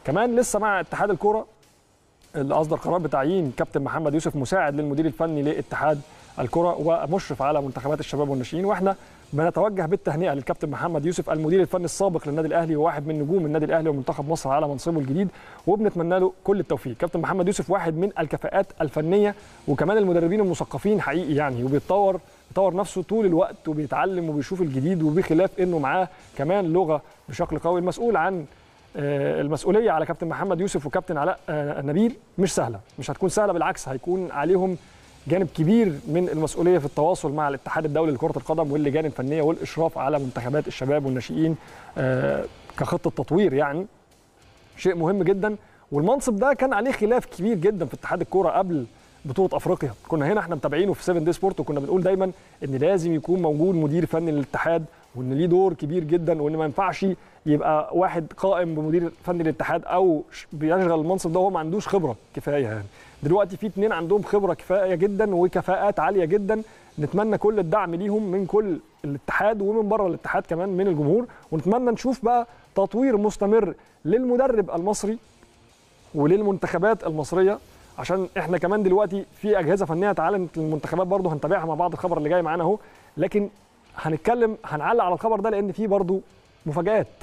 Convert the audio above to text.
كمان لسه مع اتحاد الكوره اللي اصدر قرار بتعيين كابتن محمد يوسف مساعد للمدير الفني لاتحاد الكره ومشرف على منتخبات الشباب والناشئين واحنا بنتوجه بالتهنئه للكابتن محمد يوسف المدير الفني السابق للنادي الاهلي وواحد من نجوم النادي الاهلي ومنتخب مصر على منصبه الجديد وبنتمنى له كل التوفيق كابتن محمد يوسف واحد من الكفاءات الفنيه وكمان المدربين المثقفين حقيقي يعني وبيتطور بيطور نفسه طول الوقت وبيتعلم وبيشوف الجديد وبخلاف انه معاه كمان لغه بشكل قوي المسؤول عن المسؤوليه على كابتن محمد يوسف وكابتن علاء نبيل مش سهله مش هتكون سهله بالعكس هيكون عليهم جانب كبير من المسؤوليه في التواصل مع الاتحاد الدولي لكره القدم واللجان الفنيه والاشراف على منتخبات الشباب والناشئين كخطه تطوير يعني شيء مهم جدا والمنصب ده كان عليه خلاف كبير جدا في اتحاد الكوره قبل بطوله افريقيا كنا هنا احنا متابعينه في 7 دي سبورت وكنا بنقول دايما ان لازم يكون موجود مدير فني للاتحاد وان ليه دور كبير جدا وان ما ينفعش يبقى واحد قائم بمدير فني للاتحاد او بيشغل المنصب ده وهو ما عندوش خبره كفايه يعني دلوقتي في اثنين عندهم خبره كفايه جدا وكفاءات عاليه جدا نتمنى كل الدعم ليهم من كل الاتحاد ومن بره الاتحاد كمان من الجمهور ونتمنى نشوف بقى تطوير مستمر للمدرب المصري وللمنتخبات المصريه عشان احنا كمان دلوقتي في اجهزه فنيه تعلمت المنتخبات برضه هنتابعها مع بعض الخبر اللي جاي معانا اهو لكن هنتكلم هنعلق على الخبر ده لان فيه برضه مفاجات